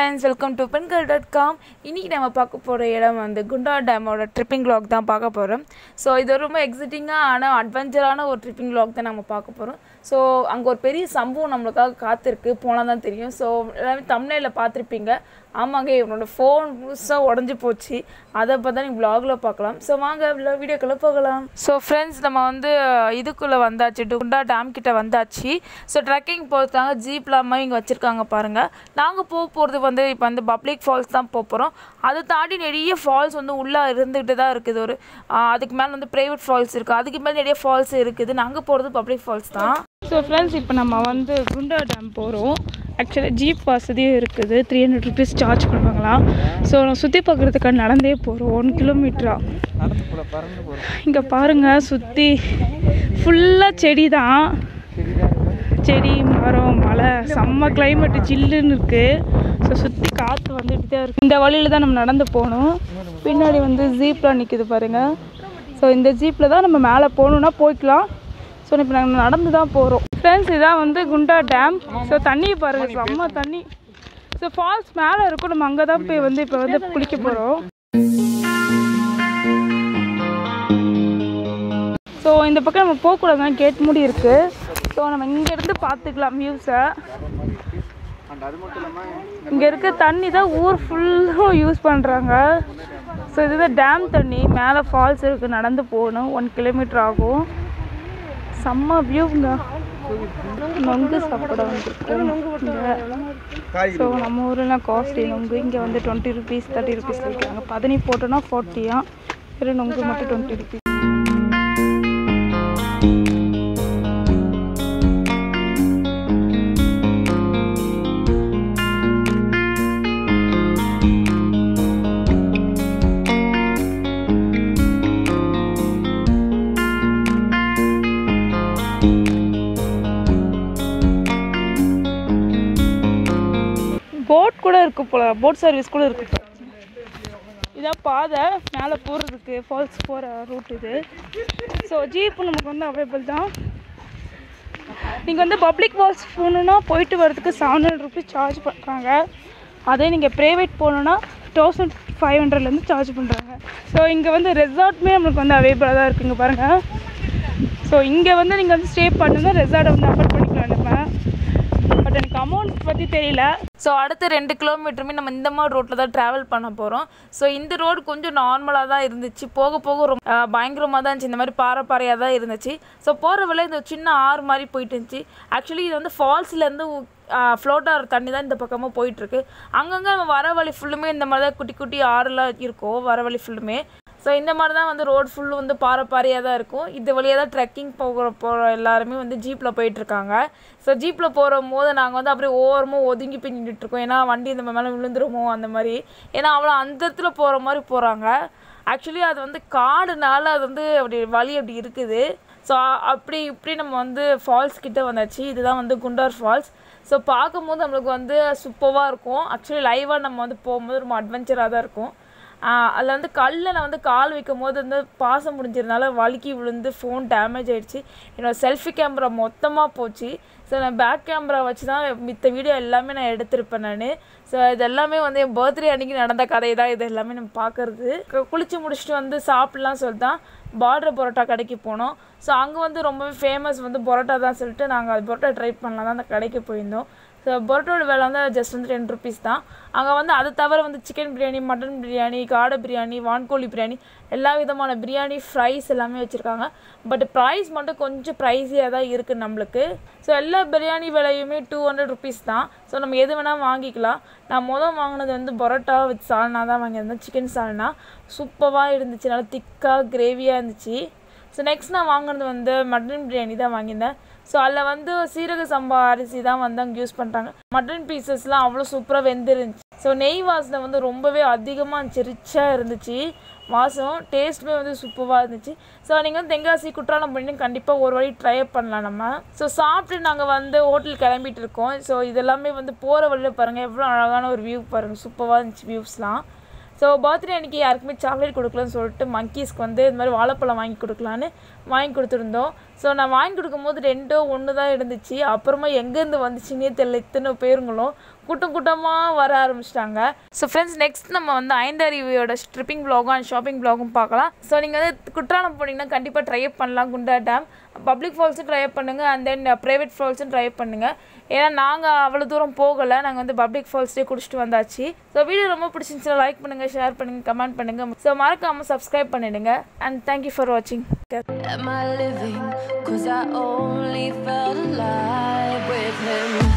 Friends welcome to Pengal dot com இன்றைக்கி நம்ம பார்க்க போகிற இடம் வந்து குண்டா டேமோட ட்ரிப்பிங் vlog தான் பார்க்க போகிறோம் ஸோ இது ரொம்ப எக்ஸைட்டிங்காக ஆனால் அட்வென்ச்சரான ஒரு ட்ரிப்பிங் vlog தான் நம்ம பார்க்க போகிறோம் ஸோ அங்கே ஒரு பெரிய சம்பவம் நம்மளுக்காக காத்திருக்கு போனால் தான் தெரியும் ஸோ எல்லாமே தமிழில் பார்த்துருப்பீங்க ஆமாங்க இவனோட ஃபோன் முழுசாக உடஞ்சி போச்சு அதை பார்த்தா நீங்கள் vlogல பார்க்கலாம் ஸோ வாங்க வீடியோக்குள்ளே போகலாம் ஸோ ஃப்ரெண்ட்ஸ் நம்ம வந்து இதுக்குள்ளே வந்தாச்சு குண்டா டேம் கிட்ட வந்தாச்சு ஸோ ட்ரெக்கிங் போகிறதுக்காக ஜீப் இல்லாமல் இங்கே வச்சுருக்காங்க பாருங்கள் நாங்கள் போக போகிறது வந்து இப்போ வந்து பப்ளிக் ஃபால்ஸ் தான் போக போகிறோம் அதை தாண்டி நிறைய ஃபால்ஸ் வந்து உள்ளே இருந்துகிட்டு தான் இருக்குது ஒரு ஆ, அதுக்கு மேலே வந்து ப்ரைவேட் ஃபால்ஸ் இருக்குது அதுக்கு மேலே நிறைய ஃபால்ஸ் இருக்குது நாங்கள் போகிறது பப்ளிக் ஃபால்ஸ் தான் ஸோ ஃப்ரெண்ட்ஸ் இப்போ நம்ம வந்து குண்டா டேம் போகிறோம் ஆக்சுவலாக ஜீப் வசதியும் இருக்குது த்ரீ ஹண்ட்ரட் ருபீஸ் சார்ஜ் பண்ணுவாங்களாம் ஸோ நான் சுற்றி பார்க்குறதுக்காக நடந்தே போகிறோம் ஒன் கிலோமீட்டரா நடந்து போல பறந்து போகிறோம் இங்கே பாருங்கள் சுற்றி ஃபுல்லாக செடி தான் செடி மரம் மலை செம்ம கிளைமேட்டு ஜில்லுன்னு இருக்குது ஸோ சுற்றி காற்று வந்துட்டு தான் இருக்குது இந்த வழியில் தான் நம்ம நடந்து போகணும் பின்னாடி வந்து ஜீப்லாம் நிற்குது பாருங்கள் ஸோ இந்த ஜீப்பில் தான் நம்ம மேலே போகணுன்னா போய்க்கலாம் ஸோ இப்போ நாங்கள் நடந்து தான் போகிறோம் ஃப்ரெண்ட்ஸ் இதான் வந்து குண்டா டேம் ஸோ தண்ணி பாருங்கள் செம்ம தண்ணி ஸோ ஃபால்ஸ் மேலே இருக்கும் நம்ம அங்கே தான் போய் வந்து இப்போ வந்து குளிக்க போகிறோம் ஸோ இந்த பக்கம் நம்ம போகக்கூடாதுங்க கேட் மூடி இருக்குது ஸோ நம்ம இங்கேருந்து பார்த்துக்கலாம் வியூஸை அண்ட் அது மட்டும் இல்லாமல் இங்கே இருக்க தண்ணி தான் ஊர் ஃபுல்லும் யூஸ் பண்ணுறாங்க ஸோ இதுதான் டேம் தண்ணி மேலே ஃபால்ஸ் இருக்குது நடந்து போகணும் ஒன் கிலோமீட்டர் ஆகும் செம்ம வியூங்க நொங்கு சாப்பிட வந்துருக்கோம் ஸோ நம்ம ஊரில் காஸ்ட்லி நொங்கு இங்கே வந்து டுவெண்ட்டி ருபீஸ் தேர்ட்டி ருபீஸ் விற்கிறாங்க பதனி போட்டோன்னா ஃபார்ட்டியா வெறும் நொங்கு மட்டும் டுவெண்ட்டி ருபீஸ் போட் கூட இருக்கு போல போட் சர்வீஸ் கூட இருக்கு போல. இதான் பாதை மேலே போகிறதுக்கு ஃபால்ஸ் போகிற ரூட் இது ஸோ ஜீப் நமக்கு வந்து அவைலபிள் தான் நீங்கள் வந்து பப்ளிக் ஃபால்ஸ் போகணுன்னா போயிட்டு வரதுக்கு செவன் ஹண்ட்ரட் ருபீஸ் சார்ஜ் பண்ணுறாங்க அதே நீங்கள் ப்ரைவேட் போகணுன்னா தௌசண்ட் ஃபைவ் ஹண்ட்ரட்லேருந்து சார்ஜ் பண்ணுறாங்க ஸோ இங்கே வந்து ரெசார்ட்டுமே நம்மளுக்கு வந்து அவைலபிளாக தான் இருக்குங்க பாருங்கள் ஸோ இங்கே வந்து நீங்கள் வந்து ஸ்டே பண்ணுங்க ரெசார்ட்டை வந்து அஃபோர்ட் பண்ணிக்கலாம் நம்ம பட் எனக்கு அமௌண்ட் பற்றி தெரியல ஸோ அடுத்த ரெண்டு கிலோமீட்டருமே நம்ம இந்த மாதிரி ரோட்டில் தான் ட்ராவல் பண்ண போகிறோம் ஸோ இந்த ரோடு கொஞ்சம் நார்மலாக தான் இருந்துச்சு போக போக ரொம்ப பயங்கரமாக தான் இருந்துச்சு இந்த மாதிரி பாறை பாறையாக தான் இருந்துச்சு ஸோ போகிற வேலை இந்த சின்ன ஆறு மாதிரி போயிட்டு இருந்துச்சு ஆக்சுவலி இது வந்து ஃபால்ஸ்லேருந்து ஃப்ளோட் ஆகிற தண்ணி தான் இந்த பக்கமாக போயிட்டுருக்கு அங்கங்கே நம்ம வர வழி ஃபுல்லுமே இந்த மாதிரி தான் குட்டி குட்டி ஆறுலாம் இருக்கும் வர வழி ஃபுல்லுமே ஸோ இந்த மாதிரி தான் வந்து ரோடு ஃபுல்லு வந்து பாறை பாறையாக தான் இருக்கும் இது வழியாக தான் ட்ரெக்கிங் போகிற போகிற எல்லாருமே வந்து ஜீப்பில் போயிட்டுருக்காங்க ஸோ ஜீப்பில் போகிற போது நாங்கள் வந்து அப்படியே ஓரமாக ஒதுங்கி போய் நின்றுட்டுருக்கோம் ஏன்னா வண்டி இந்த மேலே விழுந்துருமோ அந்த மாதிரி ஏன்னா அவ்வளோ அந்த இடத்துல போகிற மாதிரி போகிறாங்க ஆக்சுவலி அது வந்து காடுனால அது வந்து அப்படி வழி அப்படி இருக்குது ஸோ அப்படி இப்படி நம்ம வந்து ஃபால்ஸ் கிட்ட வந்தாச்சு இதுதான் வந்து குண்டார் ஃபால்ஸ் ஸோ பார்க்கும்போது நம்மளுக்கு வந்து சூப்பராக இருக்கும் ஆக்சுவலி லைவாக நம்ம வந்து போகும்போது ரொம்ப அட்வென்ச்சராக தான் இருக்கும் அதில் வந்து கல்லில் நான் வந்து கால் வைக்கும் போது வந்து பாசம் முடிஞ்சதுனால வழுக்கி விழுந்து ஃபோன் டேமேஜ் ஆயிடுச்சு என்னோடய செல்ஃபி கேமரா மொத்தமாக போச்சு ஸோ நான் பேக் கேமரா வச்சு தான் மித்த வீடியோ எல்லாமே நான் எடுத்திருப்பேன் நான் ஸோ இது எல்லாமே வந்து என் பர்த்டே அன்றைக்கி நடந்த கதை தான் இது எல்லாமே நம்ம பார்க்குறது குளிச்சு முடிச்சுட்டு வந்து சாப்பிட்லாம் சொல்லிட்டு தான் பார்டர் பரோட்டா கடைக்கு போனோம் ஸோ அங்கே வந்து ரொம்பவே ஃபேமஸ் வந்து பரோட்டா தான் சொல்லிட்டு நாங்கள் அது பரோட்டா ட்ரை பண்ணலாம் தான் அந்த கடைக்கு போயிருந்தோம் ஸோ பரோட்டோட விலை வந்து ஜஸ்ட் வந்து டென் ருபீஸ் தான் அங்கே வந்து அதை தவிர வந்து சிக்கன் பிரியாணி மட்டன் பிரியாணி காடை பிரியாணி வான்கோழி பிரியாணி எல்லா விதமான பிரியாணி ஃப்ரைஸ் எல்லாமே வச்சுருக்காங்க பட் ப்ரைஸ் மட்டும் கொஞ்சம் ப்ரைஸியாக தான் இருக்குது நம்மளுக்கு ஸோ எல்லா பிரியாணி விலையுமே டூ ஹண்ட்ரட் ருபீஸ் தான் ஸோ நம்ம எது வேணால் வாங்கிக்கலாம் நான் முதல் வாங்கினது வந்து பரோட்டா வித் சால்னா தான் வாங்கியிருந்தேன் சிக்கன் சால்னா சூப்பராக இருந்துச்சு நல்லா திக்காக கிரேவியாக இருந்துச்சு ஸோ நெக்ஸ்ட் நான் வாங்கினது வந்து மட்டன் பிரியாணி தான் வாங்கியிருந்தேன் ஸோ அதில் வந்து சீரக சம்பா அரிசி தான் வந்து அங்கே யூஸ் பண்ணுறாங்க மட்டன் பீசஸ்லாம் அவ்வளோ சூப்பராக வெந்துருந்துச்சு ஸோ நெய் வாசனை வந்து ரொம்பவே அதிகமாக இருந்துச்சு ரிச்சாக இருந்துச்சு வாசம் டேஸ்ட்டுமே வந்து சூப்பராக இருந்துச்சு ஸோ நீங்கள் வந்து தென்காசி குற்றாலம் பண்ணி கண்டிப்பாக ஒரு வாட்டி ட்ரை பண்ணலாம் நம்ம ஸோ சாப்பிட்டு நாங்கள் வந்து ஹோட்டல் கிளம்பிட்டு இருக்கோம் ஸோ இதெல்லாமே வந்து போகிற வழியில் பாருங்கள் எவ்வளோ அழகான ஒரு வியூ பாருங்கள் சூப்பராக இருந்துச்சு வியூஸ்லாம் ஸோ பர்த்டே அன்றைக்கி யாருக்குமே சாக்லேட் கொடுக்கலன்னு சொல்லிட்டு மங்கீஸ்க்கு வந்து இந்த மாதிரி வாழைப்பழம் வாங்கி கொடுக்கலான்னு வாங்கி கொடுத்துருந்தோம் ஸோ நான் வாங்கி கொடுக்கும்போது ரெண்டோ ஒன்று தான் இருந்துச்சு அப்புறமா எங்கேருந்து வந்துச்சுன்னே தெரியல இத்தனை பேருங்களும் கூட்டம் கூட்டமாக வர ஆரம்பிச்சிட்டாங்க ஸோ ஃப்ரெண்ட்ஸ் நெக்ஸ்ட் நம்ம வந்து ஐந்தருவியோட ட்ரிப்பிங் vlog-உம் அண்ட் ஷாப்பிங் vlog-உம் பார்க்கலாம் ஸோ நீங்கள் வந்து குற்றாலம் போனீங்கன்னா கண்டிப்பாக ட்ரை அப் பண்ணலாம் குண்டா டேம் பப்ளிக் ஃபால்ஸும் ட்ரை அப் பண்ணுங்கள் அண்ட் தென் ப்ரைவேட் ஃபால்ஸும் ட்ரை அப் பண்ணுங்கள் ஏன்னா நாங்கள் அவ்வளோ தூரம் போகலை நாங்கள் வந்து பப்ளிக் ஃபால்ஸ்லேயே குடிச்சிட்டு வந்தாச்சு ஸோ வீடியோ ரொம்ப பிடிச்சிருந்துச்சுன்னா லைக் பண்ணுங்கள் ஷேர் பண்ணுங்கள் கமெண்ட் பண்ணுங்கள் ஸோ மறக்காமல் சப்ஸ்கிரைப் பண்ணிடுங்க அண்ட் தேங்க்யூ ஃபார் வாட்சிங் Am I living? Cause I only felt alive with him.